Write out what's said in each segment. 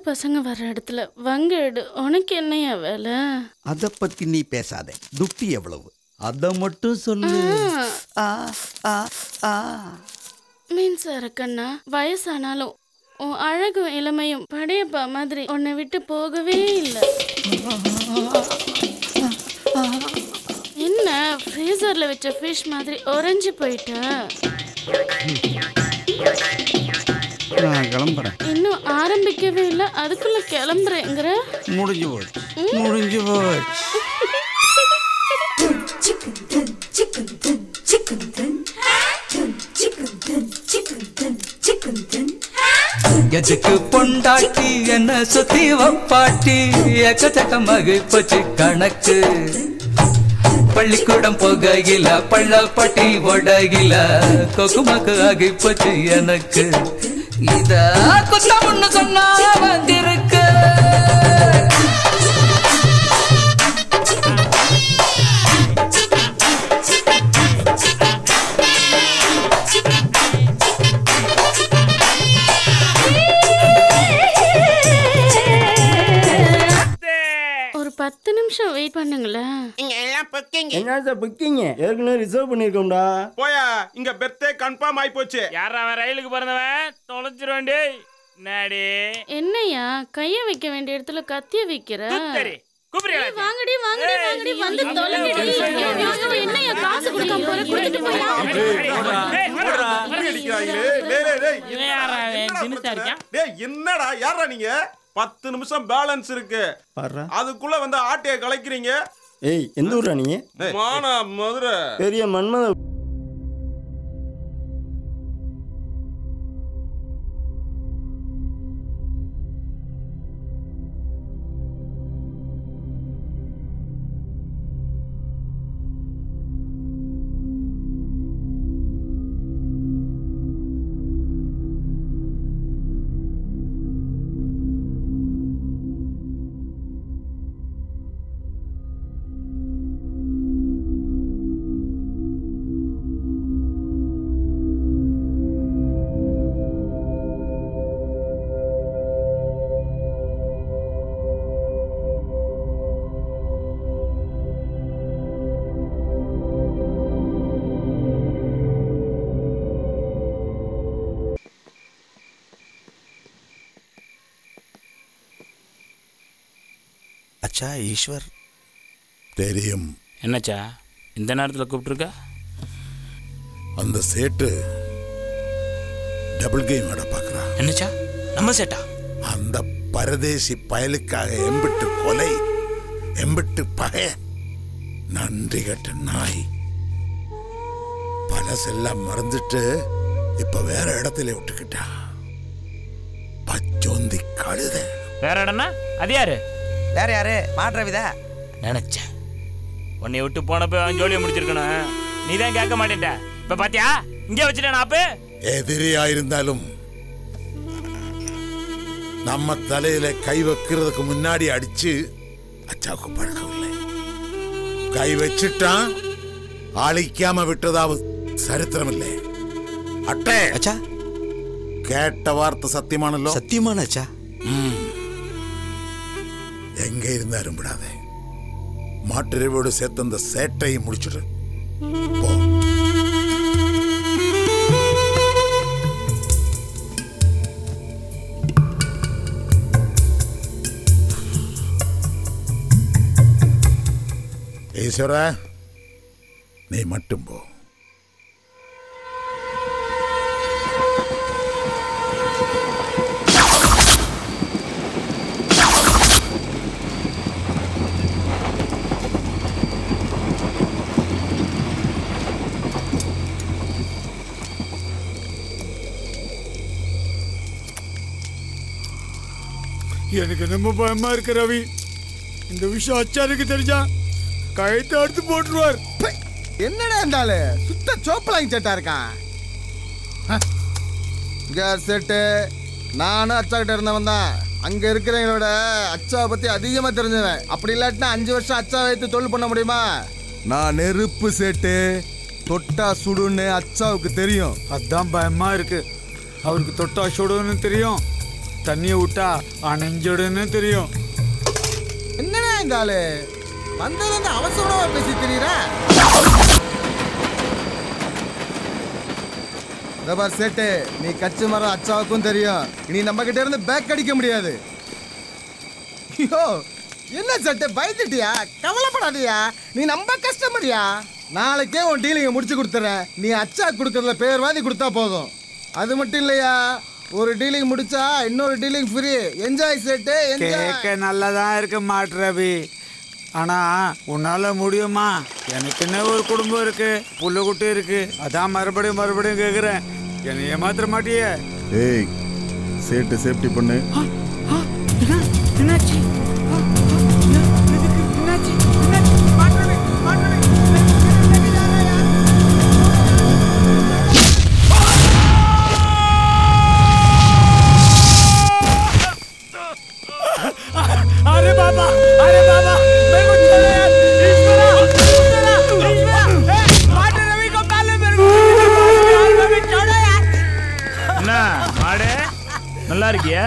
பசங்க வர்ற இடத்துல வங்க எடு உனக்கு என்னையா வேலை அத பத்தி நீ பேசாத துட்டு எவ்வளவு அத மட்டும் சொல்லு ஆ, ஆ, ஆ. மின்சார கண்ணா வயசானாலும் உன் அழகும் இளமையும் படையப்பா மாதிரி உன்னை விட்டு போகவே இல்லை என்ன ஃப்ரீசர்ல வச்ச ஃபிஷ் மாதிரி உறைஞ்சு போயிட்ட நான் கிளம்புறேன் இன்னும் ஆரம்பிக்கவே இல்லை அதுக்குள்ள கிளம்புறேங்கிற முடிஞ்சு போச்சு முடிஞ்சு போச்சு எதுக்கு பொண்டாட்டி என்ன சுத்தி வப்பாட்டி எக்கச்சக்க மகிழ்ச்சி கணக்கு பள்ளிக்கூடம் போகையில பள்ளப்பட்டி ஒடகில கொக்குமக்கு ஆகிப்போச்சு எனக்கு இத குத்தம்னு சொன்னா வந்திருக்கு ஒரு பத்து நிமிஷம் வெயிட் பண்ணுங்களேன் இங்க எல்லாம் புக்கிங் என்ன சார் புக்கிங்க ஏற்கனவே ரிசர்வ் பண்ணியிருக்கோம்டா போயா இங்க பெர்த்தே கன்ஃபார்ம் ஆயி போச்சு யாரா அவன் ரயிலுக்கு பிறந்தவன் தொலைச்சிருவான் டேய் நாடி என்னையா கைய வைக்க வேண்டிய இடத்துல கத்திய வைக்கிற சரி கூப்பிடுறீங்களா ஏய், வாங்கடி வாங்கடி வாங்கடி வந்து தொலைங்கடி ஐயோ, வாங்கடி, என்னய்யா காசு கொடுக்காம போற கொடுத்துட்டு போயா அடிக்கிறாங்களே. டேய், டேய், டேய். இவன் யாரா அவன்? என்னடா தினுசா பிரச்சனை? இருக்கான்? டேய், என்னடா யாரா நீங்க பத்து நிமிஷம் பேலன்ஸ் இருக்கு பாடுறா அதுக்குள்ள வந்து ஆட்டைய கலைக்கிறீங்க ஏய் எந்த ஊரா நீ மானா மதுரை பெரிய மன்மத அச்சா ஈஸ்வர் தெரியும் என்னச்சா இந்த நேரத்தில் கூப்பிட்டுருக்க அந்த சேட்டு டபுள் கேம் ஆட பார்க்கறான் என்னச்சா நம்ம சேட்டா அந்த பரதேசி பயலுக்காக எம்பிட்டு கொலை எம்பிட்டு பகை நன்றி கட்ட நாய் பழசெல்லாம் மறந்துட்டு இப்ப வேற இடத்துல விட்டுக்கிட்டா பச்சோந்தி கழுத வேற இடம்னா அது யாரு வேற யாரு மாற்ற விதா நினைச்சேன் உன்னை விட்டு போனப்ப அவன் ஜோலியை முடிச்சிருக்கணும் நீ தான் கேட்க மாட்டேன்ட்ட இப்ப பாத்தியா இங்கே வச்சுட்டேன் அப்ப எதிரியா இருந்தாலும் நம்ம தலையில கை வைக்கிறதுக்கு முன்னாடி அடிச்சு அச்சாவுக்கு பழக்கம் இல்லை கை வச்சுட்டான் அழிக்காம விட்டதாவது சரித்திரம் இல்லை அட்டே அச்சா கேட்ட வார்த்தை சத்தியமானല്ലോ சத்தியமான அச்சா எங்க இருந்தாலும் விடாதே மாட்டிறைவோடு சேர்த்து அந்த சேட்டையை முடிச்சிடு போ ஈஸ்வரா நீ மட்டும் போ எனக்கு ரொம்ப பயமா இருக்கு ரவி இந்த விஷயம் அச்சாருக்கு தெரிஞ்சா கழுத்தை அடுத்து போட்டுருவார் என்னடா இருந்தாலு சுத்த சோப்பலாங்க செட்டா இருக்கான் கேஸ் செட்டு நானும் அச்சா கிட்ட இருந்தவன் தான் அங்க இருக்கிறவங்களோட அச்சாவை பத்தி அதிகமா தெரிஞ்சவன் அப்படி இல்லாட்டினா அஞ்சு வருஷம் அச்சா வைத்து தொழில் பண்ண முடியுமா நான் நெருப்பு செட்டு தொட்டா சுடுன்னு அச்சாவுக்கு தெரியும் அதான் பயமா இருக்கு அவருக்கு தொட்டா சுடுன்னு தெரியும் தண்ணியை விட்டா அணைஞ்சிடுன்னு தெரியும் என்னடா இந்த ஆளு வந்ததுல இருந்து அவசரமா பேசி தெரியுற பார் சேட்டு நீ கட்சி மரம் அச்சாவுக்கும் தெரியும் நீ நம்ம கிட்ட இருந்து பேக் அடிக்க முடியாது ஐயோ என்ன சட்டை பயந்துட்டியா கவலைப்படாதயா நீ நம்ம கஸ்டமரியா நாளைக்கே உன் டீலிங்கை முடிச்சு கொடுத்துறேன் நீ அச்சா கொடுக்கறதுல பேர் வாதி கொடுத்தா போதும் அது மட்டும் இல்லையா ஒரு டீலிங் முடிச்சா இன்னொரு டீலிங் ஃப்ரீ என்ஜாய் சேட்டு என்ஜாய் கேட்க நல்லதான் இருக்கு மாட்டுரவி ஆனா உன்னால முடியுமா எனக்குன்னு ஒரு குடும்பம் இருக்கு புள்ள குட்டி இருக்கு அதான் மறுபடியும் மறுபடியும் கேக்குறேன் என்னை ஏமாத்திர மாட்டியே ஏய் சேட்டு சேஃப்டி பண்ணு என்னாச்சு अरे बाबा अरे बाबा मेरे को छोड़ो यार ईश्वरा ईश्वरा ईश्वरा ए माटे रवि को पहले मेरे को यार रवि छोड़ो यार என்ன மாடு நல்லா இருக்கியா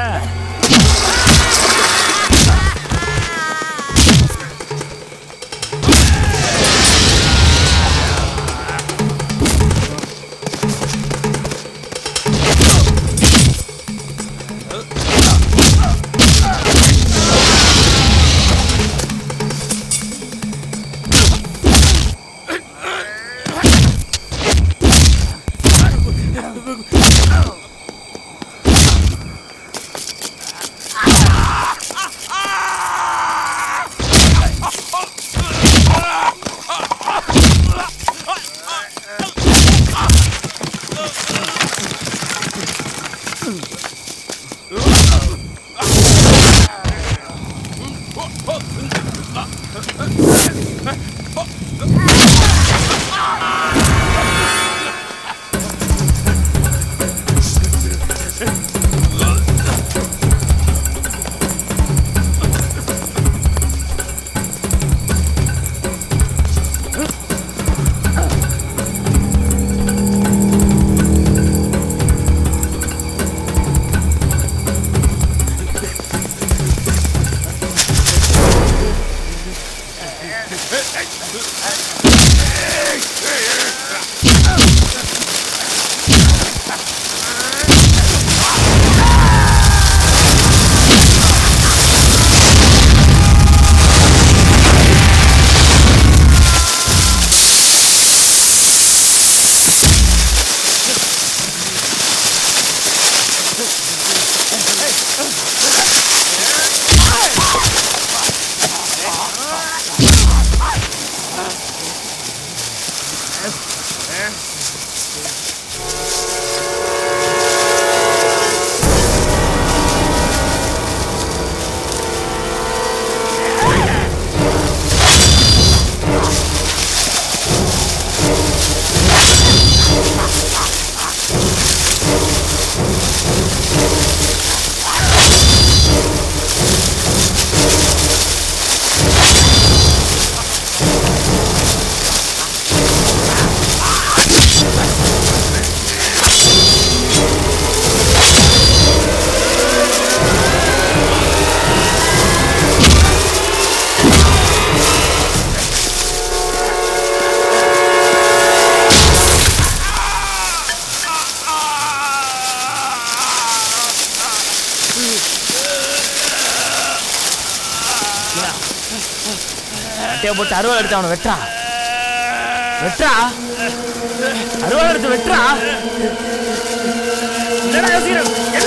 அட்டையை போட்டு அறுவாள் எடுத்து அவனை வெட்டுறா வெட்டுறா அறுவாள் எடுத்து வெட்டுறா என்னடா யோசிக்கிறேன்